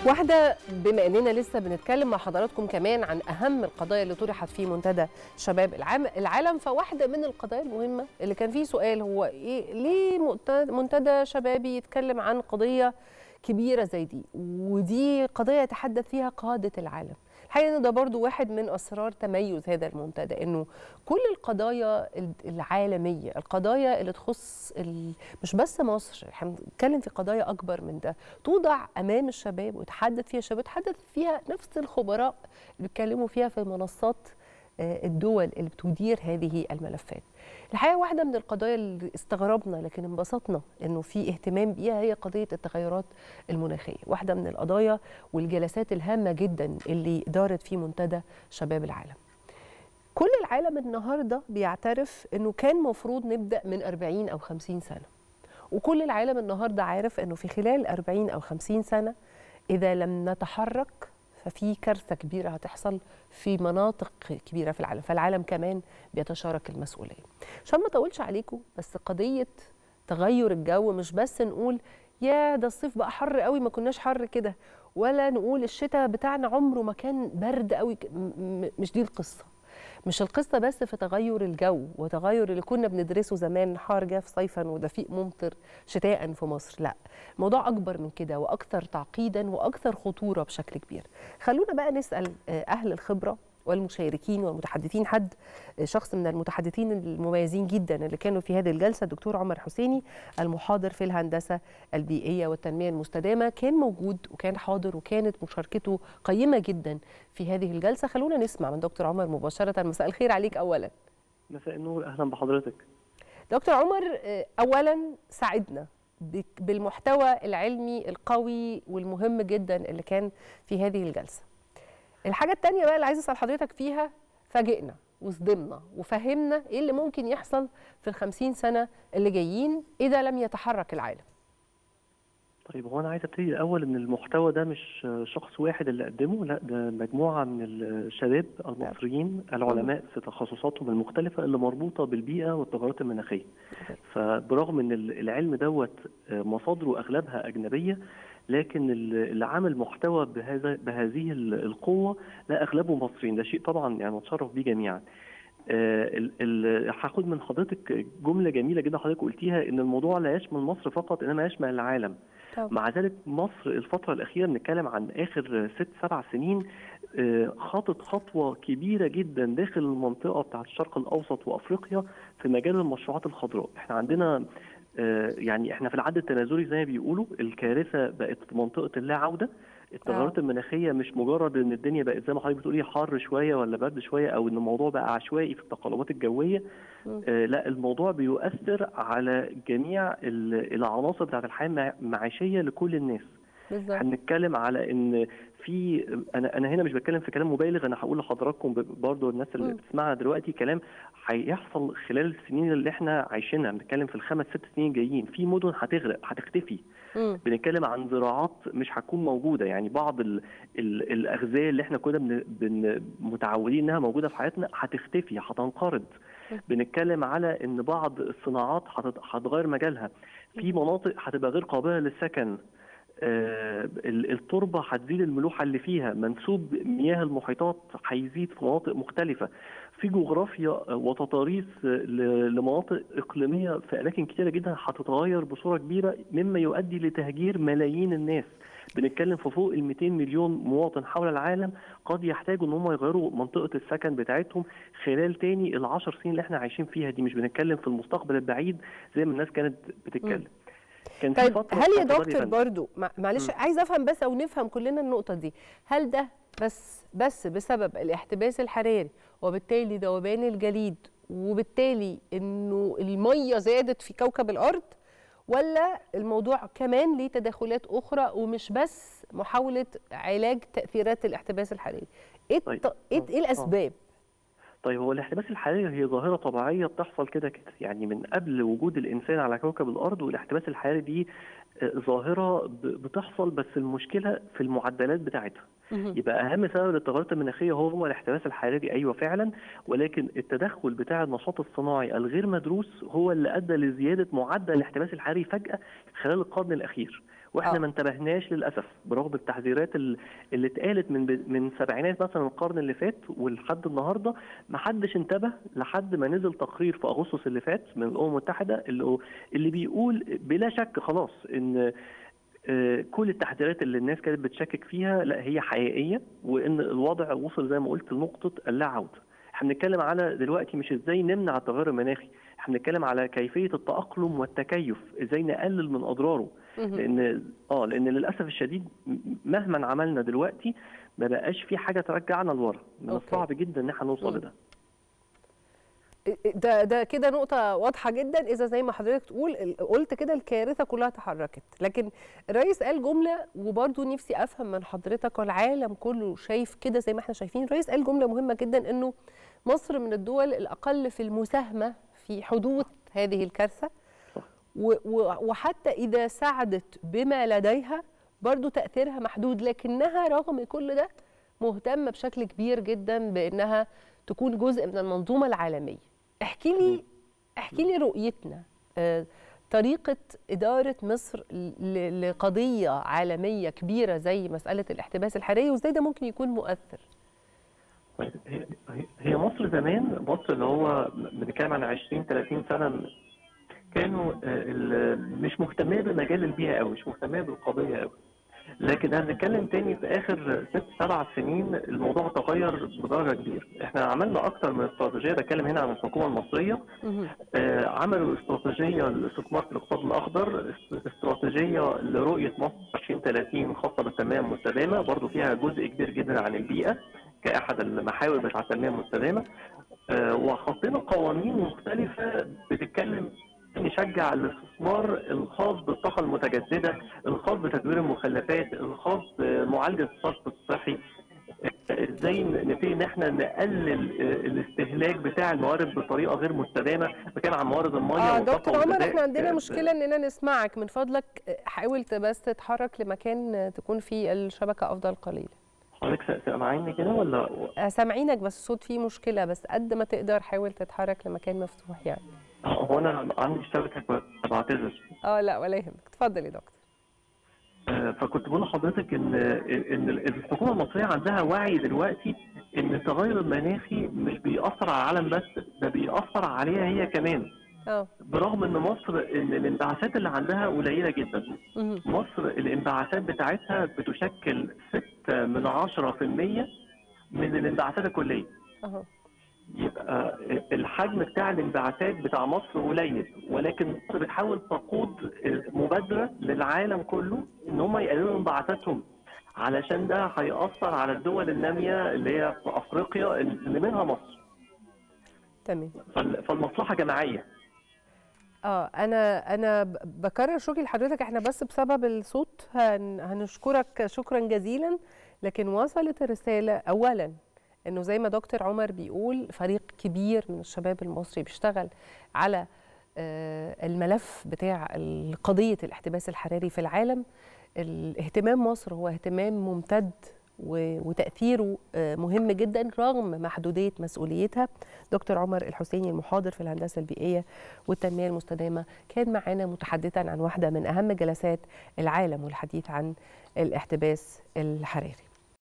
واحدة بما اننا لسه بنتكلم مع حضراتكم كمان عن اهم القضايا اللي طرحت في منتدى شباب العام العالم فواحدة من القضايا المهمة اللي كان فيه سؤال هو ايه ليه مؤت- منتدى شبابي يتكلم عن قضية كبيرة زي دي ودي قضية يتحدث فيها قادة العالم الحقيقة ان ده برضو واحد من اسرار تميز هذا المنتدى انه كل القضايا العالمية القضايا اللي تخص ال... مش بس مصر احنا بنتكلم في قضايا اكبر من ده توضع امام الشباب ويتحدث فيها الشباب يتحدث فيها نفس الخبراء اللي بيتكلموا فيها في منصات آه، الدول اللي بتدير هذه الملفات الحقيقه واحده من القضايا اللي استغربنا لكن انبسطنا انه في اهتمام بيها هي قضيه التغيرات المناخيه واحده من القضايا والجلسات الهامه جدا اللي دارت في منتدى شباب العالم كل العالم النهارده بيعترف انه كان مفروض نبدا من 40 او 50 سنه وكل العالم النهارده عارف انه في خلال 40 او 50 سنه اذا لم نتحرك ففي كارثه كبيره هتحصل في مناطق كبيره في العالم فالعالم كمان بيتشارك المسؤوليه عشان ما اطولش عليكم بس قضيه تغير الجو مش بس نقول يا ده الصيف بقى حر قوي ما كناش حر كده ولا نقول الشتاء بتاعنا عمره ما كان برد قوي ك- م- م- مش دي القصه مش القصة بس في تغير الجو وتغير اللي كنا بندرسه زمان حار جاف صيفا ودفيق ممطر شتاء في مصر لا الموضوع أكبر من كده وأكثر تعقيدا وأكثر خطورة بشكل كبير خلونا بقى نسأل آه، أهل الخبرة والمشاركين والمتحدثين حد آه، شخص من المتحدثين المميزين جدا اللي كانوا في هذه الجلسة الدكتور عمر حسيني المحاضر في الهندسة البيئية والتنمية المستدامة كان موجود وكان حاضر وكانت مشاركته قيمة جدا في هذه الجلسة خلونا نسمع من دكتور عمر مباشرة مساء الخير عليك أولا مساء النور اهلا بحضرتك دكتور عمر آه، أولا ساعدنا بك- بالمحتوى العلمي القوي والمهم جدا اللي كان في هذه الجلسة الحاجة التانية بقى اللي عايز أسأل حضرتك فيها فاجئنا وصدمنا وفهمنا إيه اللي ممكن يحصل في الخمسين سنة اللي جايين إذا لم يتحرك العالم طيب هو انا عايز ابتدي الاول ان المحتوى ده مش شخص واحد اللي قدمه لا ده مجموعه من الشباب المصريين العلماء في تخصصاتهم المختلفه اللي مربوطه بالبيئه والتغيرات المناخيه فبرغم ان العلم دوت مصادره اغلبها اجنبيه لكن اللي عامل محتوى بهذا بهذه القوه لا اغلبه مصريين ده شيء طبعا يعني نتشرف بيه جميعا آه، ال- ال- هاخد من حضرتك جمله جميله جدا حضرتك قلتيها ان الموضوع لا يشمل مصر فقط انما يشمل العالم طبعا. مع ذلك مصر الفتره الاخيره بنتكلم عن اخر ست سبع سنين آه، خاطت خطوه كبيره جدا داخل المنطقه بتاعت الشرق الاوسط وافريقيا في مجال المشروعات الخضراء احنا عندنا آه، يعني احنا في العد التنازلي زي ما بيقولوا الكارثه بقت في منطقه اللا عوده التغيرات آه. المناخيه مش مجرد ان الدنيا بقت زي ما حضرتك بتقولي حر شويه ولا برد شويه او ان الموضوع بقى عشوائي في التقلبات الجويه مم. آه لا الموضوع بيؤثر على جميع ال- العناصر بتاعت الحياه المع- المعيشيه لكل الناس بالظبط هنتكلم على ان في انا انا هنا مش بتكلم في كلام مبالغ انا هقول لحضراتكم ب- برضو الناس اللي مم. بتسمعنا دلوقتي كلام هيحصل خلال السنين اللي احنا عايشينها بنتكلم في الخمس ست سنين جايين في مدن هتغرق هتختفي مم. بنتكلم عن زراعات مش هتكون موجوده يعني بعض ال ال الاغذيه اللي احنا كنا بن بن متعودين انها موجوده في حياتنا هتختفي هتنقرض بنتكلم على ان بعض الصناعات هتت- هتغير مجالها في مناطق هتبقى غير قابله للسكن آه، ال- التربه هتزيد الملوحه اللي فيها منسوب مياه المحيطات هيزيد في مناطق مختلفه في جغرافيا وتضاريس ل- لمناطق اقليميه في اماكن كتيره جدا هتتغير بصوره كبيره مما يؤدي لتهجير ملايين الناس بنتكلم في فوق ال 200 مليون مواطن حول العالم قد يحتاجوا ان هم يغيروا منطقه السكن بتاعتهم خلال تاني العشر سنين اللي احنا عايشين فيها دي مش بنتكلم في المستقبل البعيد زي ما الناس كانت بتتكلم كان في طيب فترة هل يا فترة دكتور فندم. برضو مع- معلش عايز افهم بس او نفهم كلنا النقطه دي هل ده بس بس بسبب الاحتباس الحراري وبالتالي ذوبان الجليد وبالتالي انه الميه زادت في كوكب الارض ولا الموضوع كمان ليه تدخلات اخرى ومش بس محاوله علاج تاثيرات الاحتباس الحراري ايه طيب. الط- ايه آه. إيه الاسباب طيب هو الاحتباس الحراري هي ظاهرة طبيعية بتحصل كده كده يعني من قبل وجود الإنسان على كوكب الأرض والاحتباس الحراري دي آه، ظاهرة ب- بتحصل بس المشكلة في المعدلات بتاعتها يبقى أهم سبب للتغيرات المناخية هو هو الاحتباس الحراري أيوة فعلا ولكن التدخل بتاع النشاط الصناعي الغير مدروس هو اللي أدى لزيادة معدل الاحتباس الحراري فجأة خلال القرن الأخير واحنا آه. ما انتبهناش للاسف برغم التحذيرات ال- اللي اتقالت من ب- من سبعينات مثلا القرن اللي فات ولحد النهارده ما حدش انتبه لحد ما نزل تقرير في اغسطس اللي فات من الامم المتحده اللي اللي بيقول بلا شك خلاص ان آه، كل التحذيرات اللي الناس كانت بتشكك فيها لا هي حقيقيه وان الوضع وصل زي ما قلت لنقطه اللا عوده. احنا بنتكلم على دلوقتي مش ازاي نمنع التغير المناخي، احنا بنتكلم على كيفيه التاقلم والتكيف، ازاي نقلل من اضراره. مهم. لان اه لان للاسف الشديد م- مهما عملنا دلوقتي ما بقاش في حاجه ترجعنا لورا، من أوكي. الصعب جدا ان احنا نوصل مم. لده. ده ده كده نقطة واضحة جدا إذا زي ما حضرتك تقول ال- قلت كده الكارثة كلها تحركت، لكن الرئيس قال جملة وبرضه نفسي أفهم من حضرتك والعالم كله شايف كده زي ما احنا شايفين، الرئيس قال جملة مهمة جدا إنه مصر من الدول الأقل في المساهمة في حدوث هذه الكارثة و- و- وحتى إذا ساعدت بما لديها برضه تأثيرها محدود لكنها رغم كل ده مهتمة بشكل كبير جدا بأنها تكون جزء من المنظومة العالمية احكي لي احكي لي رؤيتنا آه، طريقة إدارة مصر ل- لقضية عالمية كبيرة زي مسألة الاحتباس الحراري وإزاي ده ممكن يكون مؤثر هي- هي- هي مصر زمان مصر اللي هو بنتكلم عن 20 30 سنه كانوا آه، ال- مش مهتميه بمجال البيئه قوي مش مهتميه بالقضيه قوي لكن هنتكلم تاني في اخر ست سبع سنين الموضوع تغير بدرجه كبيره احنا عملنا اكتر من استراتيجيه بتكلم هنا عن الحكومه المصريه مهم. آه، عملوا استراتيجيه لاستثمار في الاقتصاد الاخضر است- استراتيجيه لرؤيه مصر 2030 خاصه بالتنميه المستدامه برضو فيها جزء كبير جدا عن البيئه كاحد المحاور بتاع التنميه المستدامه آه، وحطينا قوانين مختلفه بتتكلم نشجع الاستثمار الخاص بالطاقه المتجدده الخاص بتدوير المخلفات الخاص بمعالجه الصرف الصحي ازاي نبتدي ان احنا نقلل آه، الاستهلاك بتاع الموارد بطريقه غير مستدامه بتكلم عن موارد الميه اه والطاقة دكتور عمر والغذاء. احنا عندنا آه، مشكلة اننا نسمعك من فضلك آه، حاول ت- بس تتحرك لمكان آه، تكون فيه الشبكة افضل قليلا حضرتك سامعيني كده ولا آه، سامعينك بس الصوت فيه مشكلة بس قد ما تقدر حاول تتحرك لمكان مفتوح يعني هو انا عندي شبكه كويسة، بعتذر اه لا ولا يهمك اتفضل يا دكتور آه، فكنت بقول لحضرتك ان ان الحكومه المصريه عندها وعي دلوقتي ان التغير المناخي مش بيأثر على العالم بس ده بيأثر عليها هي كمان اه برغم ان مصر ان الانبعاثات اللي عندها قليله جدا مهم. مصر الانبعاثات بتاعتها بتشكل 6 من 10% من الانبعاثات الكليه اهو يبقى الحجم بتاع الانبعاثات بتاع مصر قليل ولكن مصر بتحاول تقود مبادره للعالم كله ان هم يقللوا انبعاثاتهم علشان ده هيأثر على الدول الناميه اللي هي في افريقيا اللي منها مصر تمام فال- فالمصلحه جماعيه اه انا انا ب- بكرر شكري لحضرتك احنا بس بسبب الصوت هن هنشكرك شكرا جزيلا لكن وصلت الرساله اولا انه زي ما دكتور عمر بيقول فريق كبير من الشباب المصري بيشتغل على آه، الملف بتاع قضيه الاحتباس الحراري في العالم الاهتمام مصر هو اهتمام ممتد و- وتاثيره آه، مهم جدا رغم محدوديه مسؤوليتها دكتور عمر الحسيني المحاضر في الهندسه البيئيه والتنميه المستدامه كان معانا متحدثا عن واحده من اهم جلسات العالم والحديث عن الاحتباس الحراري